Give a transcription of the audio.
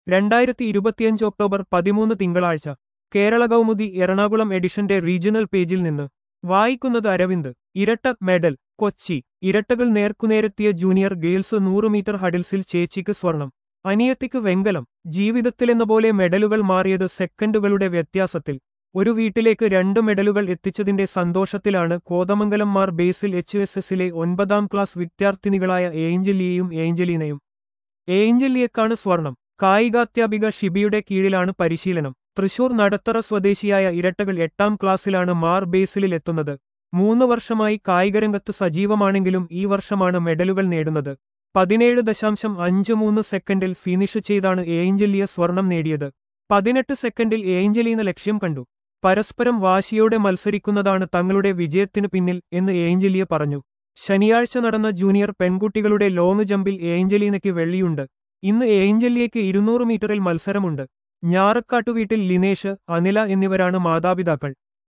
രണ്ടായിരത്തി ഇരുപത്തിയഞ്ച് ഒക്ടോബർ പതിമൂന്ന് തിങ്കളാഴ്ച കേരള കൗമുദി എറണാകുളം എഡിഷന്റെ റീജിയണൽ പേജിൽ നിന്ന് വായിക്കുന്നത് അരവിന്ദ് ഇരട്ട മെഡൽ കൊച്ചി ഇരട്ടകൾ നേർക്കുനേരെത്തിയ ജൂനിയർ ഗേൾസ് നൂറ് മീറ്റർ ഹഡിൽസിൽ ചേച്ചിക്ക് സ്വർണം അനിയത്തിക്ക് വെങ്കലം ജീവിതത്തിലെന്ന പോലെ മെഡലുകൾ മാറിയത് സെക്കൻഡുകളുടെ വ്യത്യാസത്തിൽ ഒരു വീട്ടിലേക്ക് രണ്ട് മെഡലുകൾ എത്തിച്ചതിന്റെ സന്തോഷത്തിലാണ് Kothamangalam Mar Basil H S എസിലെ ഒൻപതാം ക്ലാസ് വിദ്യാർത്ഥിനികളായ ഏഞ്ചലിയെയും ഏഞ്ചലീനയും ഏഞ്ചലിയക്കാണ് സ്വർണം കായികാധ്യാപിക ഷിബിയുടെ കീഴിലാണ് പരിശീലനം തൃശൂർ നടത്തറ സ്വദേശിയായ ഇരട്ടകൾ എട്ടാം ക്ലാസ്സിലാണ് മാർ ബേസിലിൽ എത്തുന്നത് മൂന്ന് വർഷമായി കായികരംഗത്ത് സജീവമാണെങ്കിലും ഈ വർഷമാണ് മെഡലുകൾ നേടുന്നത് പതിനേഴ് ദശാംശം അഞ്ച് മൂന്ന് സെക്കൻഡിൽ ഫിനിഷ് ചെയ്താണ് ഏഞ്ചലിയ സ്വർണം നേടിയത് പതിനെട്ട് സെക്കൻഡിൽ ഏഞ്ചലീന ലക്ഷ്യം കണ്ടു പരസ്പരം വാശിയോടെ മത്സരിക്കുന്നതാണ് തങ്ങളുടെ വിജയത്തിനു പിന്നിൽ എന്ന് ഏഞ്ചലിയ പറഞ്ഞു ശനിയാഴ്ച നടന്ന ജൂനിയർ പെൺകുട്ടികളുടെ ലോങ് ജമ്പിൽ ഏഞ്ചലീനയ്ക്ക് വെള്ളിയുണ്ട് ഇന്ന് ഏഞ്ചലിയയ്ക്ക് ഇരുന്നൂറ് മീറ്ററിൽ മത്സരമുണ്ട് ഞാറക്കാട്ടുവീട്ടിൽ ലിനേഷ് അനില എന്നിവരാണ് മാതാപിതാക്കൾ